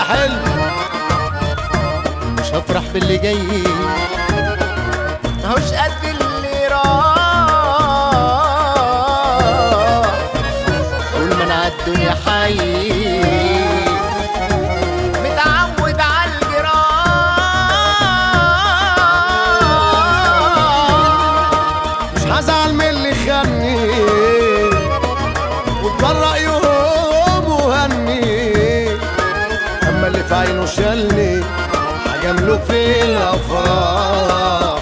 حلو مش هفرح باللي جاي ماهوش قد اللي راح طول ما انا عالدنيا حي متعود عالجراح مش هزعل من اللي خاني واتبرق يوم وهني اما اللي في عينه شالني هجامله في الافراح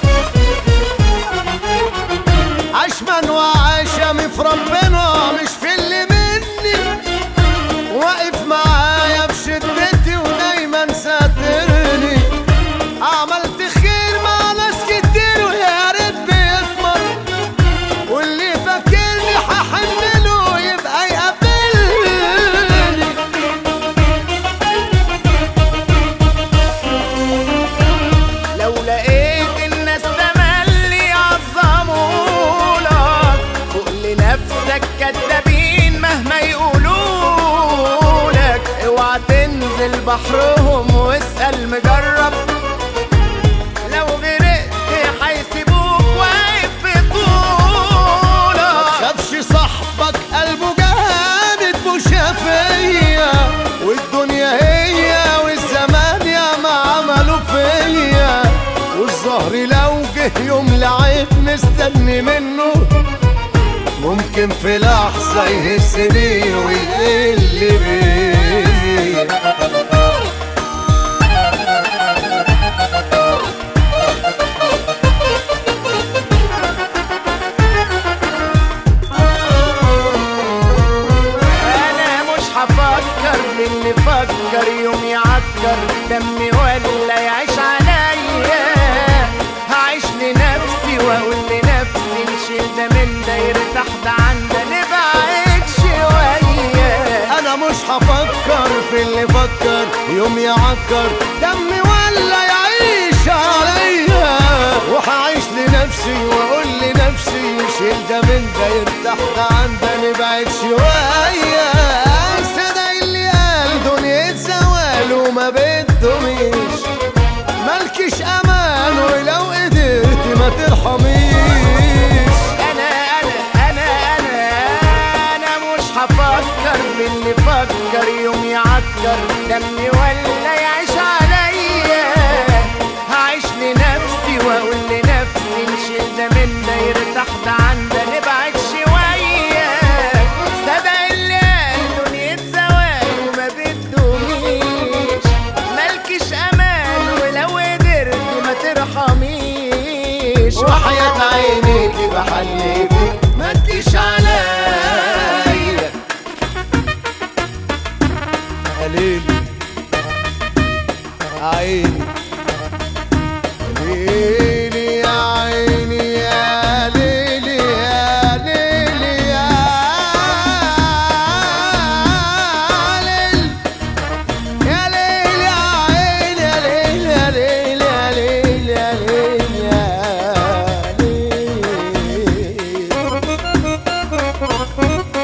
عشمان وعشمي في ربنا مش في اللي مني واقف معايا في شدتي ودايما ساترني عملت خير مع ناس كتير ويا ريت بيثمر واللي فاكرني هحن له يبقى يقابلني لو لقيت الناس تملي يعظمولك فوق لنفسك كدابين مهما يقولولك اوعى تنزل بحرهم واسأل مجرب لو غرقت هيسيبوك واقف في طولك متخافش صاحبك قلبه جامد مشافية والدنيا هي والزمان يا ما عملوا فيا والظهر لو جه يوم لعيب مستني منه ممكن في لحظة يهزني ويقل بيا انا مش هفكر باللي فكر يوم يعكر دمي ولا يعيش عليا هعيش لنفسي واقول لنفسي نشيل ده من ده يرتاح ده عن ده نبعد شويه انا مش هفكر في اللي فكر يوم يعكر دمي ولا يعيش عليا وهعيش لنفسي واقول لنفسي شيل ده من ده يرتاح ده عن ده نبعد شويه صدق اللي قال دنيا زوال وما بدهمش مالكش امان ولو قدرت ما ترحميش انا انا انا انا انا مش هفكر باللي فكر يوم يعكر دمي ولا يعيش عليا هعيش لنفسي واقول لنفسي نشيل ده من ده يرتاح ده عن ده نبعد شويه صدق اللي قال دنيا زوال وما بدهميش مالكش امان ولو قدرت ما ترحميش وحياة عينيك بحلفك ما تجيش عليا يا ليلي عيني ليلي يا عيني يا ليلي يا ليلي يا ليلي يا ليل يا عين يا ليل يا ليل يا ليل يا ليل يا ليل